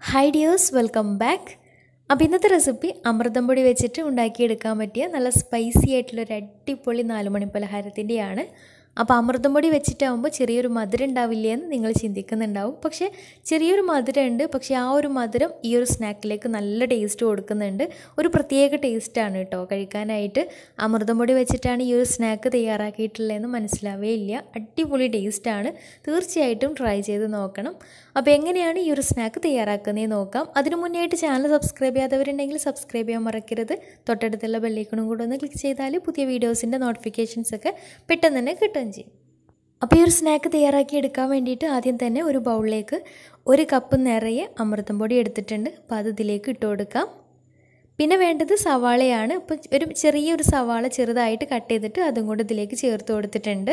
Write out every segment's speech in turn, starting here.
hi dears welcome back അപ്പോൾ ഇന്നത്തെ recipe അമൃതം പൊടി വെച്ചിട്ട് ഉണ്ടാക്കിയെടുക്കാൻ പറ്റിയ നല്ല സ്പൈസി ആയിട്ടുള്ളൊരു അടിപൊളി നാലുമണി പലഹാരത്തിൻ്റെയാണ് അപ്പോൾ അമൃതം പൊടി വെച്ചിട്ടാകുമ്പോൾ ചെറിയൊരു മധുരം ഉണ്ടാവില്ലേ എന്ന് നിങ്ങൾ ചിന്തിക്കുന്നുണ്ടാവും പക്ഷേ ചെറിയൊരു മധുരം ഉണ്ട് പക്ഷേ ആ ഒരു മധുരം ഈ ഒരു സ്നാക്കിലേക്ക് നല്ല ടേസ്റ്റ് കൊടുക്കുന്നുണ്ട് ഒരു പ്രത്യേക ടേസ്റ്റാണ് കേട്ടോ കഴിക്കാനായിട്ട് അമൃതം പൊടി വെച്ചിട്ടാണ് ഈ ഒരു സ്നാക്ക് തയ്യാറാക്കിയിട്ടുള്ളതെന്ന് മനസ്സിലാവേ ഇല്ല അടിപൊളി ടേസ്റ്റാണ് തീർച്ചയായിട്ടും ട്രൈ ചെയ്ത് നോക്കണം അപ്പോൾ എങ്ങനെയാണ് ഈ ഒരു സ്നാക്ക് തയ്യാറാക്കുന്നതെന്ന് നോക്കാം അതിനു മുന്നേ ആയിട്ട് ചാനൽ സബ്സ്ക്രൈബ് ചെയ്യാത്തവരുണ്ടെങ്കിൽ സബ്സ്ക്രൈബ് ചെയ്യാൻ മറക്കരുത് തൊട്ടടുത്തുള്ള ബെല്ലൈക്കണും കൂടെ ഒന്ന് ക്ലിക്ക് ചെയ്താൽ പുതിയ വീഡിയോസിൻ്റെ നോട്ടിഫിക്കേഷൻസ് ഒക്കെ പെട്ടെന്ന് തന്നെ കിട്ടുകയും ചെയ്യും അപ്പോൾ ഈ ഒരു സ്നാക്ക് തയ്യാറാക്കി എടുക്കാൻ വേണ്ടിയിട്ട് ആദ്യം തന്നെ ഒരു ബൗളിലേക്ക് ഒരു കപ്പ് നിറയെ അമൃതം പൊടി എടുത്തിട്ടുണ്ട് അപ്പോൾ അത് ഇതിലേക്ക് ഇട്ട് കൊടുക്കാം പിന്നെ വേണ്ടത് സവാളയാണ് അപ്പോൾ ഒരു ചെറിയൊരു സവാള ചെറുതായിട്ട് കട്ട് ചെയ്തിട്ട് അതും കൂടെ ഇതിലേക്ക് ചേർത്ത് കൊടുത്തിട്ടുണ്ട്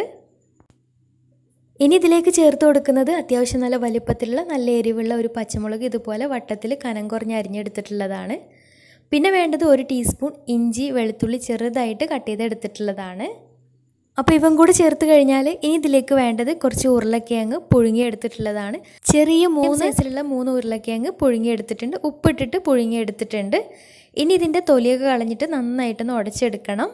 ഇനി ഇതിലേക്ക് ചേർത്ത് കൊടുക്കുന്നത് അത്യാവശ്യം നല്ല വലിപ്പത്തിലുള്ള നല്ല എരിവുള്ള ഒരു പച്ചമുളക് ഇതുപോലെ വട്ടത്തിൽ കനം കുറഞ്ഞ് അരിഞ്ഞെടുത്തിട്ടുള്ളതാണ് പിന്നെ വേണ്ടത് ഒരു ടീസ്പൂൺ ഇഞ്ചി വെളുത്തുള്ളി ചെറുതായിട്ട് കട്ട് ചെയ്തെടുത്തിട്ടുള്ളതാണ് അപ്പോൾ ഇവൻ കൂടെ ചേർത്ത് കഴിഞ്ഞാൽ ഇനി ഇതിലേക്ക് വേണ്ടത് കുറച്ച് ഉരുളക്കിഴങ്ങ് പുഴുങ്ങിയെടുത്തിട്ടുള്ളതാണ് ചെറിയ മൂന്ന് സൈസിലുള്ള മൂന്ന് ഉരുളക്കിഴങ്ങ് പുഴുങ്ങിയെടുത്തിട്ടുണ്ട് ഉപ്പിട്ടിട്ട് പുഴുങ്ങിയെടുത്തിട്ടുണ്ട് ഇനി ഇതിൻ്റെ തൊലിയൊക്കെ കളഞ്ഞിട്ട് നന്നായിട്ടൊന്ന് ഉടച്ചെടുക്കണം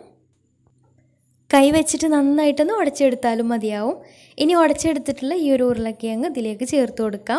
കൈ വെച്ചിട്ട് നന്നായിട്ടൊന്ന് ഉടച്ചെടുത്താലും മതിയാവും ഇനി ഉടച്ചെടുത്തിട്ടുള്ള ഈ ഒരു ഉരുളക്കിഴങ്ങ് ഇതിലേക്ക് ചേർത്ത് കൊടുക്കാം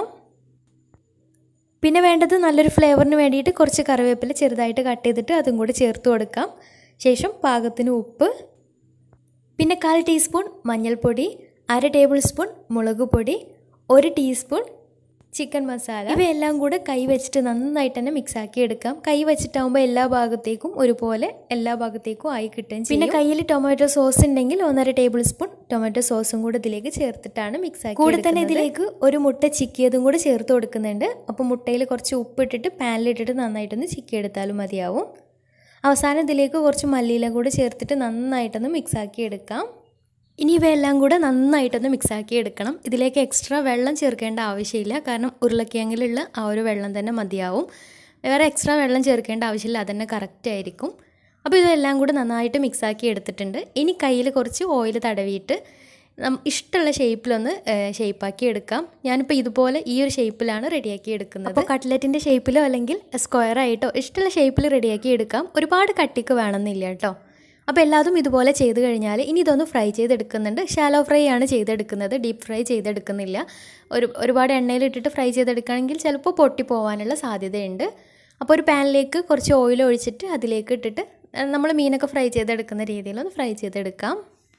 പിന്നെ വേണ്ടത് നല്ലൊരു ഫ്ലേവറിന് വേണ്ടിയിട്ട് കുറച്ച് കറിവേപ്പില ചെറുതായിട്ട് കട്ട് ചെയ്തിട്ട് അതും കൂടി ചേർത്ത് കൊടുക്കാം ശേഷം പാകത്തിന് ഉപ്പ് പിന്നെ കാൽ ടീസ്പൂൺ മഞ്ഞൾപ്പൊടി അര ടേബിൾ സ്പൂൺ മുളക് പൊടി ഒരു ടീസ്പൂൺ ചിക്കൻ മസാല ഇവയെല്ലാം കൂടെ കൈ വെച്ചിട്ട് നന്നായിട്ട് തന്നെ മിക്സ് ആക്കി എടുക്കാം കൈ വെച്ചിട്ടാകുമ്പോൾ എല്ലാ ഭാഗത്തേക്കും ഒരുപോലെ എല്ലാ ഭാഗത്തേക്കും ആയി കിട്ടുകയും പിന്നെ കയ്യിൽ ടൊമാറ്റോ സോസ് ഉണ്ടെങ്കിൽ ഒന്നര ടേബിൾ സ്പൂൺ ടൊമാറ്റോ സോസും കൂടെ ഇതിലേക്ക് ചേർത്തിട്ടാണ് മിക്സ് ആക്കി കൂടെ തന്നെ ഇതിലേക്ക് ഒരു മുട്ട ചിക്കിയതും കൂടെ ചേർത്ത് കൊടുക്കുന്നുണ്ട് അപ്പോൾ മുട്ടയിൽ കുറച്ച് ഉപ്പിട്ടിട്ട് പാനിലിട്ടിട്ട് നന്നായിട്ടൊന്ന് ചിക്കി എടുത്താലും മതിയാവും അവസാനം ഇതിലേക്ക് കുറച്ച് മല്ലിയില കൂടെ ചേർത്തിട്ട് നന്നായിട്ടൊന്ന് മിക്സ് ആക്കി എടുക്കാം ഇനി ഇവയെല്ലാം കൂടെ നന്നായിട്ടൊന്ന് മിക്സാക്കി എടുക്കണം ഇതിലേക്ക് എക്സ്ട്രാ വെള്ളം ചേർക്കേണ്ട ആവശ്യമില്ല കാരണം ഉരുളക്കിഴങ്ങിലുള്ള ആ ഒരു വെള്ളം തന്നെ മതിയാവും വേറെ എക്സ്ട്രാ വെള്ളം ചേർക്കേണ്ട ആവശ്യമില്ല അതന്നെ കറക്റ്റ് ആയിരിക്കും അപ്പോൾ ഇതെല്ലാം കൂടെ നന്നായിട്ട് മിക്സാക്കി എടുത്തിട്ടുണ്ട് ഇനി കയ്യിൽ കുറച്ച് ഓയിൽ തടവിയിട്ട് ഇഷ്ടമുള്ള ഷേപ്പിലൊന്ന് ഷേപ്പാക്കി എടുക്കാം ഞാനിപ്പോൾ ഇതുപോലെ ഈ ഒരു ഷേപ്പിലാണ് റെഡിയാക്കി എടുക്കുന്നത് അപ്പോൾ കട്ട്ലറ്റിൻ്റെ ഷേപ്പിലോ അല്ലെങ്കിൽ സ്ക്വയർ ആയിട്ടോ ഇഷ്ടമുള്ള ഷേപ്പിൽ റെഡിയാക്കി എടുക്കാം ഒരുപാട് കട്ടിക്ക് വേണമെന്നില്ല കേട്ടോ അപ്പോൾ എല്ലാതും ഇതുപോലെ ചെയ്ത് കഴിഞ്ഞാൽ ഇനി ഇതൊന്ന് ഫ്രൈ ചെയ്തെടുക്കുന്നുണ്ട് ഷാലോ ഫ്രൈ ആണ് ചെയ്തെടുക്കുന്നത് ഡീപ്പ് ഫ്രൈ ചെയ്തെടുക്കുന്നില്ല ഒരു ഒരുപാട് എണ്ണയിലിട്ടിട്ട് ഫ്രൈ ചെയ്തെടുക്കുകയാണെങ്കിൽ ചിലപ്പോൾ പൊട്ടിപ്പോവാനുള്ള സാധ്യതയുണ്ട് അപ്പോൾ ഒരു പാനിലേക്ക് കുറച്ച് ഓയിൽ ഒഴിച്ചിട്ട് അതിലേക്ക് ഇട്ടിട്ട് നമ്മൾ മീനൊക്കെ ഫ്രൈ ചെയ്തെടുക്കുന്ന രീതിയിലൊന്ന് ഫ്രൈ ചെയ്തെടുക്കാം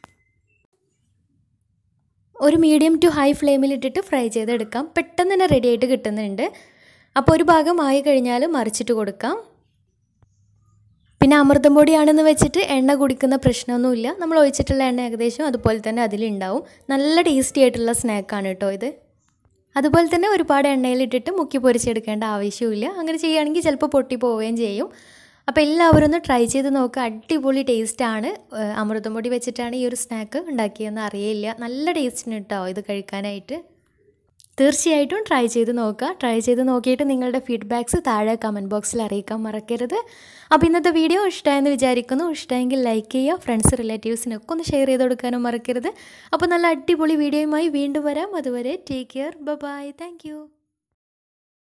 ഒരു മീഡിയം ടു ഹൈ ഫ്ലെയിമിൽ ഇട്ടിട്ട് ഫ്രൈ ചെയ്തെടുക്കാം പെട്ടെന്ന് തന്നെ റെഡി ആയിട്ട് കിട്ടുന്നുണ്ട് അപ്പോൾ ഒരു ഭാഗം ആയി കഴിഞ്ഞാൽ മറിച്ചിട്ട് കൊടുക്കാം പിന്നെ അമൃതം പൊടിയാണെന്ന് വെച്ചിട്ട് എണ്ണ കുടിക്കുന്ന പ്രശ്നമൊന്നുമില്ല നമ്മൾ ഒഴിച്ചിട്ടുള്ള എണ്ണ ഏകദേശം അതുപോലെ തന്നെ അതിലുണ്ടാവും നല്ല ടേസ്റ്റി ആയിട്ടുള്ള സ്നാക്കാണ് കേട്ടോ ഇത് അതുപോലെ തന്നെ ഒരുപാട് എണ്ണയിലിട്ടിട്ട് മുക്കി പൊരിച്ചെടുക്കേണ്ട ആവശ്യമില്ല അങ്ങനെ ചെയ്യുകയാണെങ്കിൽ ചിലപ്പോൾ പൊട്ടി പോവുകയും ചെയ്യും അപ്പോൾ എല്ലാവരും ഒന്ന് ട്രൈ ചെയ്ത് നോക്കുക അടിപൊളി ടേസ്റ്റാണ് അമൃതം പൊടി വെച്ചിട്ടാണ് ഈ ഒരു സ്നാക്ക് ഉണ്ടാക്കിയതെന്ന് അറിയില്ല നല്ല ടേസ്റ്റിന് കേട്ടോ ഇത് കഴിക്കാനായിട്ട് തീർച്ചയായിട്ടും ട്രൈ ചെയ്ത് നോക്കുക ട്രൈ ചെയ്ത് നോക്കിയിട്ട് നിങ്ങളുടെ ഫീഡ്ബാക്ക്സ് താഴെ കമൻറ്റ് ബോക്സിൽ അറിയിക്കാൻ മറക്കരുത് അപ്പോൾ ഇന്നത്തെ വീഡിയോ ഇഷ്ടമായെന്ന് വിചാരിക്കുന്നു ഇഷ്ടമെങ്കിൽ ലൈക്ക് ചെയ്യുക ഫ്രണ്ട്സ് റിലേറ്റീവ്സിനൊക്കെ ഒന്ന് ഷെയർ ചെയ്ത് കൊടുക്കാനും മറക്കരുത് അപ്പോൾ നല്ല അടിപൊളി വീഡിയോയുമായി വീണ്ടും വരാം അതുവരെ ടേക്ക് കെയർ ബൈ താങ്ക്